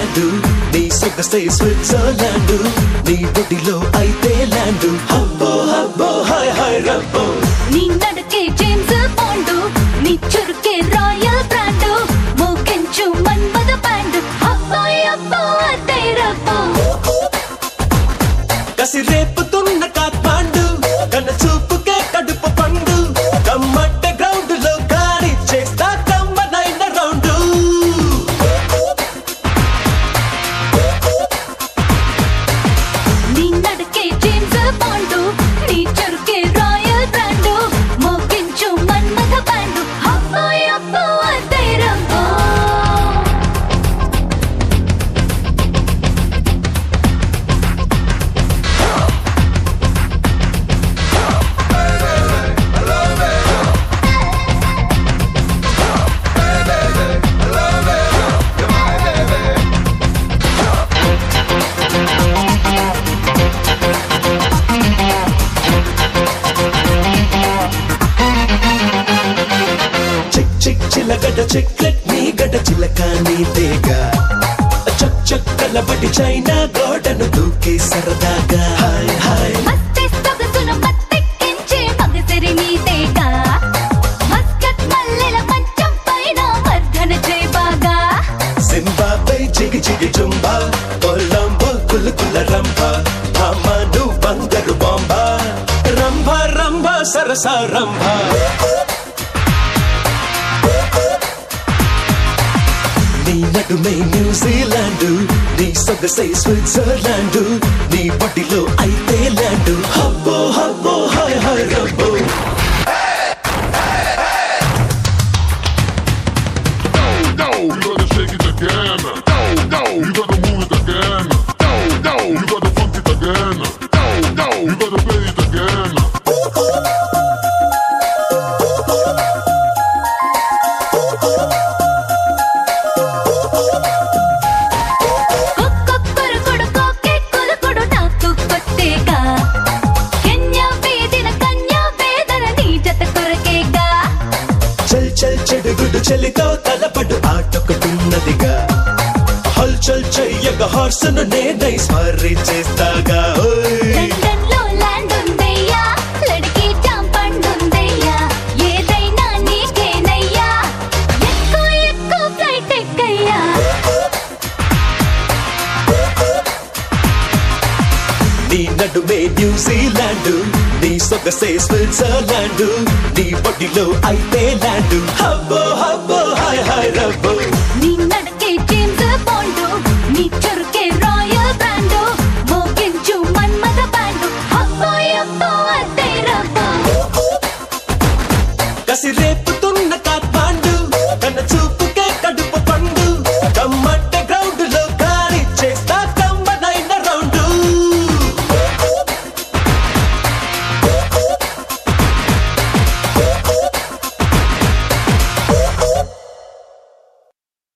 Land నీ సొగసే Switzerland నీ బొడిలో అయితే ల్యాండ్ హబ్బో హబ్బో హాయ్ హాయ్ రబ్బో నీ నడకే జేమ్స్ బాండ్ నీ చురుకే రాయల్ బ్రాండ్ మోకెంచు మన్మద బ్యాండ్ అబ్బాయి అబ్బో అద్దై రబ్బో కసి రేపుతున్న కాత్మాండు కన్న చూపుకే కడుపు పండు కమ్మట్ట గ్రౌండ్ లో గాడి చేస్తా కమ్మనైన రౌండ్ నీ నడకే జేమ్స్ బాండ్ నీ చురుకే రాయల్ బ్రాండ్ మోకెంచు మన్మద బ్యాండ్ అబ్బాయి అబ్బో అద్దై రబ్బో చిక్ చిక్ చిలగడ చిక్లెట్ నీ గడ చిలక నీ తేగ చక్ చక్ కలబడి చైనా గోడను దూకే సరదాగా హాయ్ హాయ్ మస్తే సొగసును మత్తెక్కించే మగసిరి నీదేగా మస్కట్ మల్లెల మంచం పైన మర్దన చేయి బాగా జింబాబే జిగి జిగి జుంబా కొలంబో కుల్ కుల రంభ అమ్మను బందరు బాంబ రంభ రంభ సరస రంభ నీ నడుమే న్యూజిలాండ్ నీ సొగసై స్విట్జర్లాండ్ నీ బొడిలో అయితే ల్యాండ్ హబ్బో హబ్బో హాయ్ హాయ్ రబ్బో No, you gotta shake it again. No, no, you gotta move it again. No, no, you gotta funk it again. No, no, you gotta play it again. కుక్కొక్కరుకుడు కోకే కులుకుడు నాకు కొత్తేగా కెన్యా వేదిన కన్యా వేదన నీ జత కొరకేగా చల్ చల్ చెడుగుడు చలితో తలపడు ఆటొకటున్నదిగా హల్ చల్ చెయ్యగ హార్సను నేనై స్మరి చేస్తాగా ఓయ్. లండన్ లో ల్యాండ్ ఉందయ్యా లడికి చాంపండుందయ్యా ఏదైనా నీకేనయ్యా ఎక్కువ ఎక్కువ ఫ్లైట్ ఎక్కయ్యా నీ నడుమే న్యూజిలాండ్ నీ సొగసే స్విట్జర్లాండ్ నీ బొడిలో అయితే ల్యాండ్ హబ్బో హబ్బో హాయ్ హాయ్ రబ్బో నీ